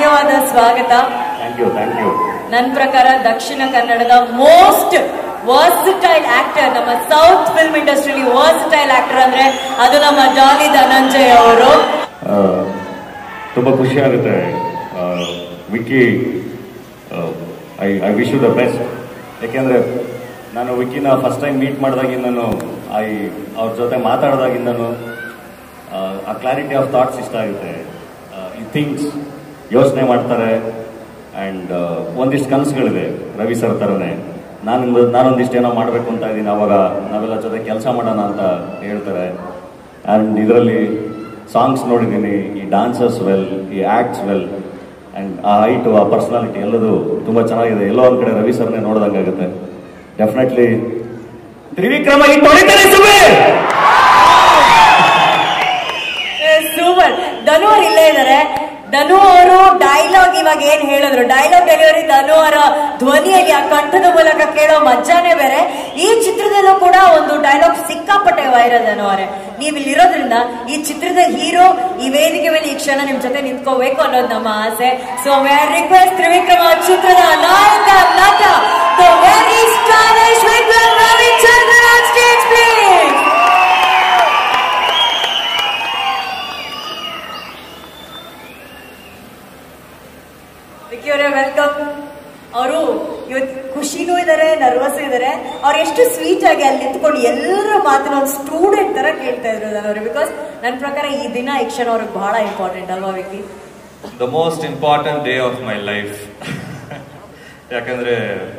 ಧನ್ಯವಾದ ಸ್ವಾಗತ thank you thank you ನನ್ನ ಪ್ರಕಾರ ದಕ್ಷಿಣ ಕನ್ನಡದ ಮೋಸ್ಟ್ ವರ್ಸಿಟೈಲ್ ಆಕ್ಟರ್ ನಮ್ಮ ಸೌತ್ ಫಿಲ್ಮ್ ಇಂಡಸ್ಟ್ರಿಲಿ ವರ್ಸಿಟೈಲ್ ಆಕ್ಟರ್ ಅಂದ್ರೆ ಅದು ನಮ್ಮ ಜಾಲಿ ಧನಂಜಯ್ ಅವರು ತುಂಬ ಖುಷಿ ಆಗುತ್ತೆ Vicky I I wish you the best ಯಾಕೆಂದರೆ ನಾನು ವಿಕ್ಕಿನ ಫಸ್ಟ್ ಟೈಮ್ ಮೀಟ್ ಮಾಡಿದಾಗಿಂದನು ಐ ಅವ್ರ ಜೊತೆ ಮಾತಾಡಿದಾಗಿಂದನು ಆ, ಆ ಕ್ಲಾರಿಟಿ ಆಫ್ ಥಾಟ್ಸ್ ಇಷ್ಟ ಆಗುತ್ತೆ ಈ ಥಿಂಗ್ಸ್ ಯೋಚನೆ ಮಾಡ್ತಾರೆ ಆ್ಯಂಡ್ ಒಂದಿಷ್ಟು ಕನಸುಗಳಿದೆ ರವಿ ಸರ್ ಥರನೇ ನಾನು ನಾನೊಂದಿಷ್ಟು ಏನೋ ಮಾಡಬೇಕು ಅಂತ ಇದ್ದೀನಿ ಅವಾಗ ನಾವೆಲ್ಲ ಜೊತೆ ಕೆಲಸ ಮಾಡೋಣ ಅಂತ ಹೇಳ್ತಾರೆ ಆ್ಯಂಡ್ ಇದರಲ್ಲಿ ಸಾಂಗ್ಸ್ ನೋಡಿದ್ದೀನಿ ಈ ಡಾನ್ಸರ್ಸ್ ವೆಲ್ ಈ ಆ್ಯಕ್ಟ್ಸ್ ವೆಲ್ ಆ್ಯಂಡ್ ಆ ಹೈಟು ಆ ಪರ್ಸನಾಲಿಟಿ ಎಲ್ಲದು ತುಂಬ ಚೆನ್ನಾಗಿದೆ ಎಲ್ಲೋ ಒಂದು ಕಡೆ ರವಿ ಸರ್ನೇ ನೋಡ್ದಂಗಾಗುತ್ತೆ ಡೆಫಿನೆಟ್ಲಿ ತ್ರಿವಿಕ್ರಮ ಈ ತೊಳಿತಾರೆ ಸುಮ್ಮನೆ ಸೂಪರ್ ಧನು ಅವ್ರು ಇಲ್ಲೇ ಇದ್ದಾರೆ ಧನು ಅವರು ಡೈಲಾಗ್ ಇವಾಗ ಏನ್ ಹೇಳಿದ್ರು ಡೈಲಾಗ್ ಡೆಲಿವರಿ ಧನು ಅವರ ಧ್ವನಿಯಲ್ಲಿ ಆ ಕಂಠದ ಮೂಲಕ ಕೇಳೋ ಮಜ್ಜಾನೇ ಬೇರೆ ಈ ಚಿತ್ರದಲ್ಲೂ ಕೂಡ ಒಂದು ಡೈಲಾಗ್ ಸಿಕ್ಕಾಪಟ್ಟೆ ವೈರಲ್ ಧನು ಅವರೇ ನೀವು ಇಲ್ಲಿರೋದ್ರಿಂದ ಈ ಚಿತ್ರದ ಹೀರೋ ಈ ವೇದಿಕೆ ಮೇಲೆ ಈ ಕ್ಷಣ ನಿಮ್ ಜೊತೆ ನಿಂತ್ಕೋಬೇಕು ಅನ್ನೋದು ನಮ್ಮ ಆಸೆ ಸೊ ವೇರ್ ರಿಕ್ವೆಸ್ಟ್ ತ್ರಿವಿಕ್ರಮ ಚಿತ್ರದ ನಾಯಕ ನಟ the very stylish Vikram Ravichandran on stage please Vicky ಅವರೇ ವೆಲ್ಕಮ್ ಅವರು ಇವತ್ತು ಖುಷಿನೂ ಇದ್ದಾರೆ ನರ್ವಸ್ ಇದ್ದಾರೆ ಅವ್ರು ಎಷ್ಟು ಸ್ವೀಟ್ ಆಗಿ ಅಲ್ಲಿ ನಿಂತ್ಕೊಂಡು ಎಲ್ಲರ ಮಾತನ್ನ ಒಂದು ಸ್ಟೂಡೆಂಟ್ ತರ ಕೇಳ್ತಾ ಇದ್ರು ಅವರು ಬಿಕಾಸ್ ನನ್ನ ಪ್ರಕಾರ ಈ ದಿನ ಈ ಕ್ಷಣ ಅವ್ರಿಗೆ ಬಹಳ ಇಂಪಾರ್ಟೆಂಟ್ ಅಲ್ವಾ Vicky the most important day of my life ಯಾಕಂದ್ರೆ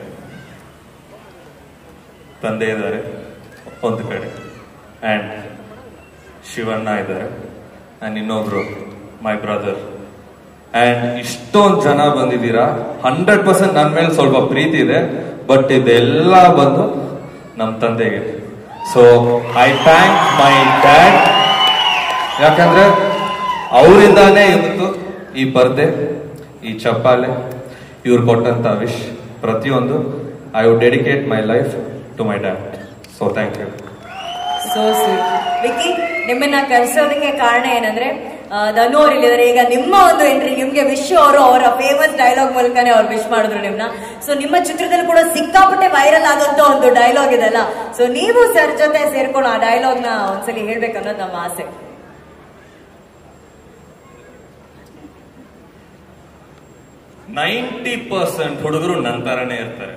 ತಂದೆ ಇದ್ದಾರೆ ಒಂದು ಕಡೆ ಆ್ಯಂಡ್ ಶಿವಣ್ಣ ಇದ್ದಾರೆ ಆ್ಯಂಡ್ ಇನ್ನೊಬ್ರು ಮೈ ಬ್ರದರ್ ಆ್ಯಂಡ್ ಇಷ್ಟೊಂದು ಜನ ಬಂದಿದ್ದೀರಾ ಹಂಡ್ರೆಡ್ ಪರ್ಸೆಂಟ್ ನನ್ನ ಮೇಲೆ ಸ್ವಲ್ಪ ಪ್ರೀತಿ ಇದೆ ಬಟ್ ಇದೆಲ್ಲ ಬಂದು ನಮ್ಮ ತಂದೆಗೆ so I thank my dad ಯಾಕಂದ್ರೆ ಅವರಿಂದಾನೇ ಇವತ್ತು ಈ ಪರ್ದೆ ಈ ಚಪ್ಪಾಲೆ ಇವ್ರು ಕೊಟ್ಟಂತ ವಿಶ್ ಪ್ರತಿಯೊಂದು I would dedicate my life to my dad so thank you so sweet Vicky ನಿಮ್ಮನ್ನ ಕರೆಸೋದಕ್ಕೆ ಕಾರಣ ಏನಂದ್ರೆ ಆ, ಧನು ಅವ್ರು ಇಲ್ಲಿದ್ದಾರೆ ಈಗ ನಿಮ್ಮ ಒಂದು ಎಂಟ್ರಿ ನಿಮ್ಗೆ ವಿಶ್ ಅವರು ಅವರ ಫೇಮಸ್ ಡೈಲಾಗ್ ಮೂಲಕನೇ ಅವ್ರು ವಿಶ್ ಮಾಡಿದ್ರು ನಿಮ್ನ ಸೊ ನಿಮ್ಮ ಚಿತ್ರದಲ್ಲಿ ಕೂಡ ಸಿಕ್ಕಾಪಟ್ಟೆ ವೈರಲ್ ಆದಂತ ಒಂದು ಡೈಲಾಗ್ ಇದೆಲ್ಲ ಸೊ ನೀವು ಸರ್ ಜೊತೆ ಸೇರ್ಕೊಂಡು ಆ ಡೈಲಾಗ್ ನ ಒಂದ್ಸಲಿ ಹೇಳ್ಬೇಕು ಅನ್ನೋದು ನಮ್ಮ ಆಸೆ ನೈಂಟಿ ಪರ್ಸೆಂಟ್ ಹುಡುಗರು ನನ್ನ ತರನೇ ಇರ್ತಾರೆ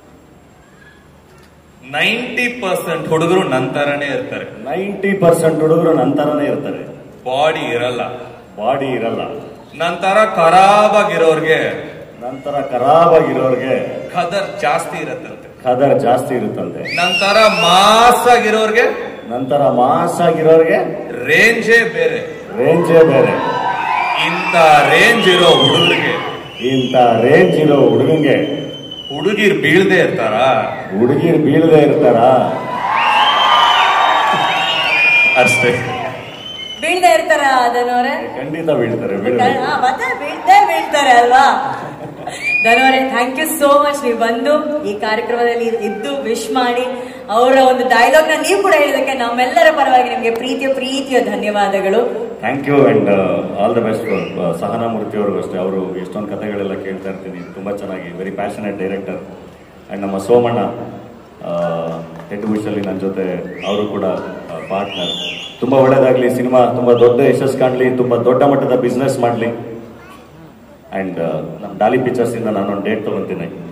ನೈಂಟಿ ಪರ್ಸೆಂಟ್ ಹುಡುಗರು ನನ್ನ ತರನೇ ಇರ್ತಾರೆ ನೈಂಟಿ ಪರ್ಸೆಂಟ್ ಹುಡುಗರು ನಂತರನೇ ಇರ್ತಾರೆ ಬಾಡಿ ಇರಲ್ಲ ಬಾಡಿ ಇರಲ್ಲ ನಂತರ ಖರಾಬಾಗಿರೋರ್ಗೆ ನಂತರ ಖರಾಬಾಗಿರೋರ್ಗೆ ಖದರ್ ಜಾಸ್ತಿ ಇರತ್ತಂತೆ ಖದರ್ ಜಾಸ್ತಿ ಇರುತ್ತಂತೆ ನಂತರ ಮಾಸ್ ಆಗಿರೋರ್ಗೆ ನಂತರ ಮಾಸ್ ಆಗಿರೋರ್ಗೆ ರೇಂಜೇ ಬೇರೆ ರೇಂಜೇ ಬೇರೆ ಇಂಥ ರೇಂಜ್ ಇರೋ ಹುಡುಗರಿಗೆ ಇಂಥ ರೇಂಜ್ ಇರೋ ಹುಡುಗಂಗೆ ಹುಡುಗಿರ್ ಬೀಳ್ದೆ ಇರ್ತಾರ ಹುಡುಗಿರ್ ಬೀಳದೆ ಇರ್ತಾರ ಅಷ್ಟೇ ಬೀಳ್ದೆ ಇರ್ತಾರ ಧನುವರೇ ಖಂಡಿತ ಬೀಳ್ತಾರೆ ಬೀಳದೆ ಹಾ, ಮತ್ತೆ ಬೀಳ್ದೇ ಬೀಳ್ತಾರೆ ಅಲ್ವಾ ಧನವರೇ ಥ್ಯಾಂಕ್ ಯು ಸೋ ಮಚ್ ನೀವು ಬಂದು ಈ ಕಾರ್ಯಕ್ರಮದಲ್ಲಿ ಇದ್ದು ವಿಶ್ ಮಾಡಿ ಅವರ ಒಂದು ಡೈಲಾಗ್ ನ ನೀವು ಕೂಡ ಹೇಳಿದಕ್ಕೆ ನಮ್ಮೆಲ್ಲರ ಪರವಾಗಿ ನಿಮ್ಗೆ ಪ್ರೀತಿಯ ಪ್ರೀತಿಯ ಧನ್ಯವಾದಗಳು thank you and all the best Sahana Murthy ಅವ್ರಿಗೂ ಅಷ್ಟೇ ಅವರು ಎಷ್ಟೊಂದು ಕಥೆಗಳೆಲ್ಲ ಕೇಳ್ತಾ ಇರ್ತೀನಿ ತುಂಬ ಚೆನ್ನಾಗಿ ವೆರಿ ಪ್ಯಾಷನೇಟ್ ಡೈರೆಕ್ಟರ್ ಆ್ಯಂಡ್ ನಮ್ಮ ಸೋಮಣ್ಣ ಹೆಡ್ ವಿಷಲ್ಲಿ ನನ್ನ ಜೊತೆ ಅವರು ಕೂಡ ಪಾರ್ಟ್ನರ್ ತುಂಬ ಒಳ್ಳೇದಾಗಲಿ ಸಿನಿಮಾ ತುಂಬ ದೊಡ್ಡ ಯಶಸ್ಸು ಕಾಣಲಿ ತುಂಬ ದೊಡ್ಡ ಮಟ್ಟದ ಬಿಸ್ನೆಸ್ ಮಾಡಲಿ ಆ್ಯಂಡ್ ನಮ್ಮ ಡಾಲಿ ಪಿಕ್ಚರ್ಸಿಂದ ನಾನೊಂದು ಡೇಟ್ ತೊಗೊತೀನಿ